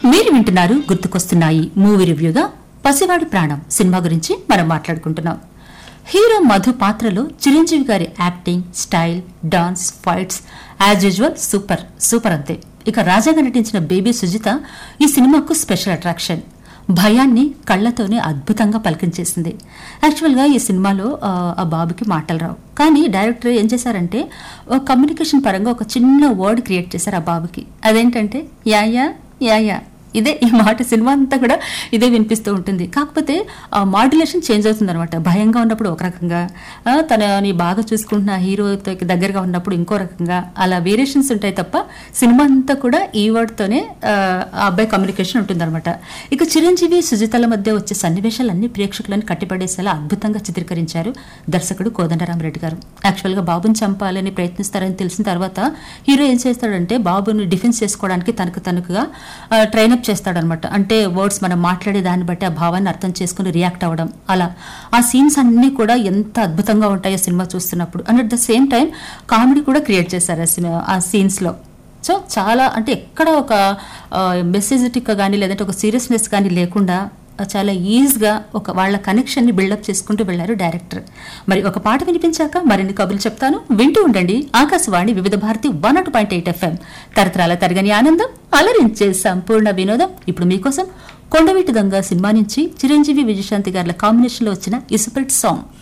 మీరు వింటున్నారు గుర్తుకొస్తున్నాయి మూవీ రివ్యూగా పసివాడి ప్రాణం సినిమా గురించి మనం మాట్లాడుకుంటున్నాం హీరో మధు పాత్రలో చిరంజీవి గారి acting style dance fights as usual super super అంతే ఇక రాజాగా నటించిన బేబీ సుజిత ఈ సినిమాకు స్పెషల్ అట్రాక్షన్ భయాన్ని కళ్ళతోనే అద్భుతంగా పలికించేసింది యాక్చువల్గా ఈ సినిమాలో ఆ, ఆ బాబుకి మాటలు రావు కానీ డైరెక్టర్ ఏం చేశారంటే ఒక కమ్యూనికేషన్ పరంగా ఒక చిన్న వర్డ్ క్రియేట్ చేశారు ఆ బాబుకి అదేంటంటే యా యా యా యా ఇదే ఈ మాట సినిమా అంతా కూడా ఇదే వినిపిస్తూ ఉంటుంది కాకపోతే ఆ మాడ్యులేషన్ చేంజ్ అవుతుంది అనమాట భయంగా ఉన్నప్పుడు ఒక రకంగా ఆ, తనని బాగా చూసుకుంటున్న హీరోతో దగ్గరగా ఉన్నప్పుడు ఇంకో రకంగా అలా వేరియేషన్స్ ఉంటాయి తప్ప సినిమా అంతా కూడా ఈ వర్డ్తోనే ఆ ఆ అబ్బాయి కమ్యూనికేషన్ ఉంటుందన్నమాట ఇక చిరంజీవి సుజితల మధ్య వచ్చే సన్నివేశాలన్నీ ప్రేక్షకులను కట్టిపడేసేలా అద్భుతంగా చిత్రీకరించారు దర్శకుడు కోదండరామరెడ్డి గారు యాక్చువల్గా బాబుని చంపాలని ప్రయత్నిస్తారని తెలిసిన తర్వాత హీరో ఏం చేస్తాడంటే బాబుని డిఫెన్స్ చేసుకోవడానికి తనకు తనకుగా ట్రైనప్ చేస్తాడనమాట అంటే వర్డ్స్ మనం మాట్లాడే దాన్ని బట్టి ఆ భావాన్ని అర్థం చేసుకుని రియాక్ట్ అవ్వడం అలా ఆ సీన్స్ అన్నీ కూడా ఎంత అద్భుతంగా ఉంటాయో సినిమా చూస్తున్నప్పుడు and at the same time comedy కూడా క్రియేట్ చేశారు ఆ సినిమా ఆ సీన్స్లో సో చాలా అంటే ఎక్కడ ఒక మెసేజెటిక్ కానీ లేదంటే ఒక సీరియస్నెస్ కానీ లేకుండా ఆ, చాలా ఈజీగా ఒక వాళ్ళ కనెక్షన్ని బిల్డప్ చేసుకుంటూ వెళ్ళారు డైరెక్టర్ మరి ఒక పాట వినిపించాక మరిన్ని కబుర్లు చెప్తాను వింటూ ఉండండి Akashvani Vividh Bharati one nought point eight FM తరతరాల తరగని ఆనందం అలరించే సంపూర్ణ వినోదం ఇప్పుడు మీకోసం కొండవీటి దొంగ సినిమా నుంచి చిరంజీవి విజయశాంతి గారి కాంబినేషన్లో వచ్చిన ఈ సూపర్ హిట్ సాంగ్